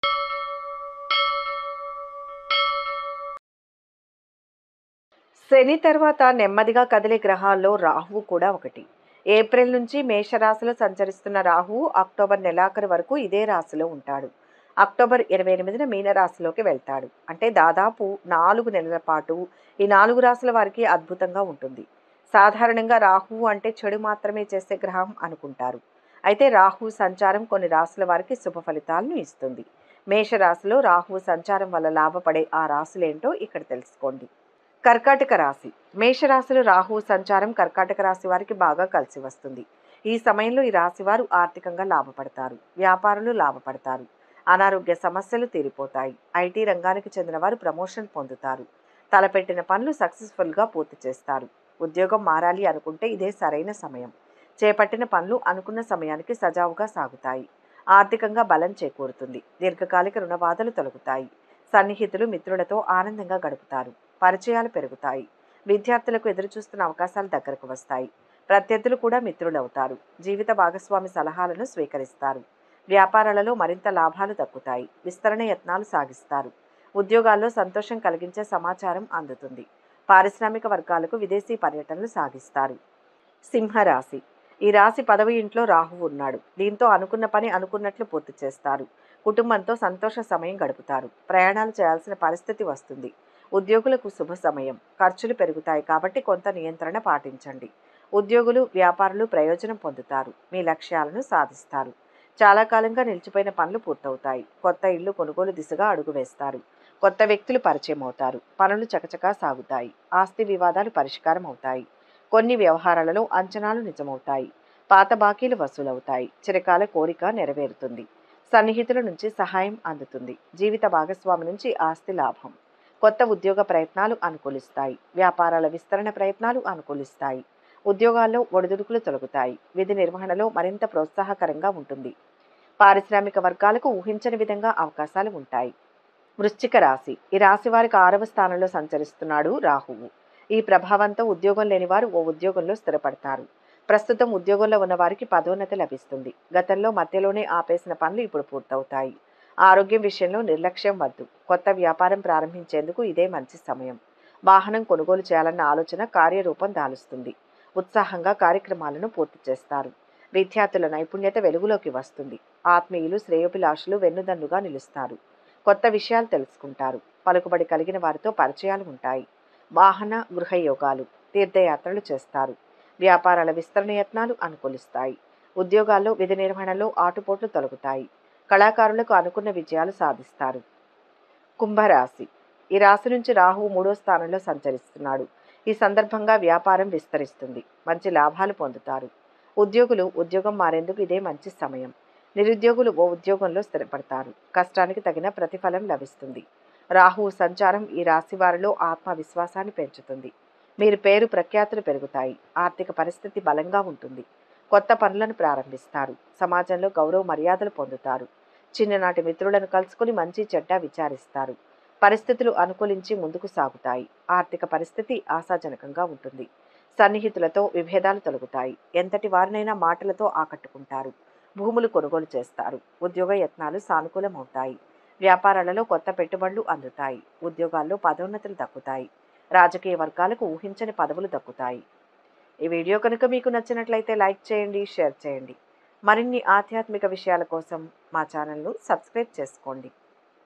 శని తర్వాత నెమ్మదిగా కదిలే గ్రహాల్లో రాహువు కూడా ఒకటి ఏప్రిల్ నుంచి మేషరాశిలో సంచరిస్తున్న రాహువు అక్టోబర్ నెలాఖరు వరకు ఇదే రాశిలో ఉంటాడు అక్టోబర్ ఇరవై ఎనిమిదిన మీనరాశిలోకి వెళ్తాడు అంటే దాదాపు నాలుగు నెలల పాటు ఈ నాలుగు రాశుల వారికి అద్భుతంగా ఉంటుంది సాధారణంగా రాహువు అంటే చెడు మాత్రమే చేసే గ్రహం అనుకుంటారు అయితే రాహువు సంచారం కొన్ని రాశుల వారికి శుభ ఫలితాలను ఇస్తుంది మేషరాశిలో రాహువు సంచారం వల్ల లాభపడే ఆ రాశులేంటో ఇక్కడ తెలుసుకోండి కర్కాటక రాశి మేషరాశిలో రాహువు సంచారం కర్కాటక రాశి వారికి బాగా కలిసి వస్తుంది ఈ సమయంలో ఈ రాశి వారు ఆర్థికంగా లాభపడతారు వ్యాపారులు లాభపడతారు అనారోగ్య సమస్యలు తీరిపోతాయి ఐటీ రంగానికి చెందిన వారు ప్రమోషన్ పొందుతారు తలపెట్టిన పనులు సక్సెస్ఫుల్గా పూర్తి చేస్తారు ఉద్యోగం మారాలి అనుకుంటే ఇదే సరైన సమయం చేపట్టిన పనులు అనుకున్న సమయానికి సజావుగా సాగుతాయి ఆర్థికంగా బలం చేకూరుతుంది దీర్ఘకాలిక రుణబాధలు తొలగుతాయి సన్నిహితులు మిత్రులతో ఆనందంగా గడుపుతారు పరిచయాలు పెరుగుతాయి విద్యార్థులకు ఎదురుచూస్తున్న అవకాశాలు దగ్గరకు వస్తాయి ప్రత్యర్థులు కూడా మిత్రులవుతారు జీవిత భాగస్వామి సలహాలను స్వీకరిస్తారు వ్యాపారాలలో మరింత లాభాలు దక్కుతాయి విస్తరణ యత్నాలు సాగిస్తారు ఉద్యోగాల్లో సంతోషం కలిగించే సమాచారం అందుతుంది పారిశ్రామిక వర్గాలకు విదేశీ పర్యటనలు సాగిస్తారు సింహరాశి ఈ రాశి పదవి ఇంట్లో రాహువు ఉన్నాడు దీంతో అనుకున్న పని అనుకున్నట్లు పూర్తి చేస్తారు కుటుంబంతో సంతోష సమయం గడుపుతారు ప్రయాణాలు చేయాల్సిన పరిస్థితి వస్తుంది ఉద్యోగులకు శుభ సమయం ఖర్చులు పెరుగుతాయి కాబట్టి కొంత నియంత్రణ పాటించండి ఉద్యోగులు వ్యాపారులు ప్రయోజనం పొందుతారు మీ లక్ష్యాలను సాధిస్తారు చాలా కాలంగా నిలిచిపోయిన పనులు పూర్తవుతాయి కొత్త ఇల్లు కొనుగోలు దిశగా అడుగు వేస్తారు కొత్త వ్యక్తులు పరిచయం అవుతారు పనులు చకచకా సాగుతాయి ఆస్తి వివాదాలు పరిష్కారం అవుతాయి కొన్ని వ్యవహారాలలో అంచనాలు నిజమవుతాయి పాత బాకీలు వసూలవుతాయి చిరకాల కోరిక నెరవేరుతుంది సన్నిహితుల నుంచి సహాయం అందుతుంది జీవిత భాగస్వామి నుంచి ఆస్తి లాభం కొత్త ఉద్యోగ ప్రయత్నాలు అనుకూలిస్తాయి వ్యాపారాల విస్తరణ ప్రయత్నాలు అనుకూలిస్తాయి ఉద్యోగాల్లో ఒడిదుడుకులు తొలగుతాయి విధి నిర్వహణలో మరింత ప్రోత్సాహకరంగా ఉంటుంది పారిశ్రామిక వర్గాలకు ఊహించని విధంగా అవకాశాలు ఉంటాయి వృశ్చిక రాశి ఈ రాశి వారికి ఆరవ స్థానంలో సంచరిస్తున్నాడు రాహువు ఈ ప్రభావంతో ఉద్యోగం లేని వారు ఓ ఉద్యోగంలో స్థిరపడతారు ప్రస్తుతం ఉద్యోగంలో ఉన్న వారికి పదోన్నతి లభిస్తుంది గతంలో మధ్యలోనే ఆపేసిన పనులు ఇప్పుడు పూర్తవుతాయి ఆరోగ్యం విషయంలో నిర్లక్ష్యం వద్దు కొత్త వ్యాపారం ప్రారంభించేందుకు ఇదే మంచి సమయం వాహనం కొనుగోలు చేయాలన్న ఆలోచన కార్యరూపం దాలుస్తుంది ఉత్సాహంగా కార్యక్రమాలను పూర్తి చేస్తారు విద్యార్థుల నైపుణ్యత వెలుగులోకి వస్తుంది ఆత్మీయులు శ్రేయోభిలాషులు వెన్నుదన్నుగా నిలుస్తారు కొత్త విషయాలు తెలుసుకుంటారు పలుకుబడి కలిగిన వారితో పరిచయాలు ఉంటాయి వాహన గృహ యోగాలు తీర్థయాత్రలు చేస్తారు వ్యాపారాల విస్తరణ యత్నాలు అనుకూలిస్తాయి ఉద్యోగాల్లో విధి నిర్వహణలో ఆటుపోట్లు తొలగుతాయి కళాకారులకు అనుకున్న విజయాలు సాధిస్తారు కుంభరాశి ఈ రాశి నుంచి రాహువు మూడో స్థానంలో సంచరిస్తున్నాడు ఈ సందర్భంగా వ్యాపారం విస్తరిస్తుంది మంచి లాభాలు పొందుతారు ఉద్యోగులు ఉద్యోగం మారేందుకు ఇదే మంచి సమయం నిరుద్యోగులు ఓ ఉద్యోగంలో స్థిరపడతారు కష్టానికి తగిన ప్రతిఫలం లభిస్తుంది రాహువు సంచారం ఈ రాశి వారిలో ఆత్మవిశ్వాసాన్ని పెంచుతుంది మీరు పేరు ప్రఖ్యాతులు పెరుగుతాయి ఆర్థిక పరిస్థితి బలంగా ఉంటుంది కొత్త పనులను ప్రారంభిస్తారు సమాజంలో గౌరవ మర్యాదలు పొందుతారు చిన్ననాటి మిత్రులను కలుసుకుని మంచి చెడ్డ విచారిస్తారు పరిస్థితులు అనుకూలించి ముందుకు సాగుతాయి ఆర్థిక పరిస్థితి ఆశాజనకంగా ఉంటుంది సన్నిహితులతో విభేదాలు తొలగుతాయి ఎంతటి వారినైనా మాటలతో ఆకట్టుకుంటారు భూములు కొనుగోలు చేస్తారు ఉద్యోగ యత్నాలు సానుకూలమవుతాయి వ్యాపారాలలో కొత్త పెట్టుబడులు అందుతాయి ఉద్యోగాల్లో పదోన్నతులు దక్కుతాయి రాజకీయ వర్గాలకు ఊహించని పదవులు దక్కుతాయి ఈ వీడియో కనుక మీకు నచ్చినట్లయితే లైక్ చేయండి షేర్ చేయండి మరిన్ని ఆధ్యాత్మిక విషయాల కోసం మా ఛానల్ను సబ్స్క్రైబ్ చేసుకోండి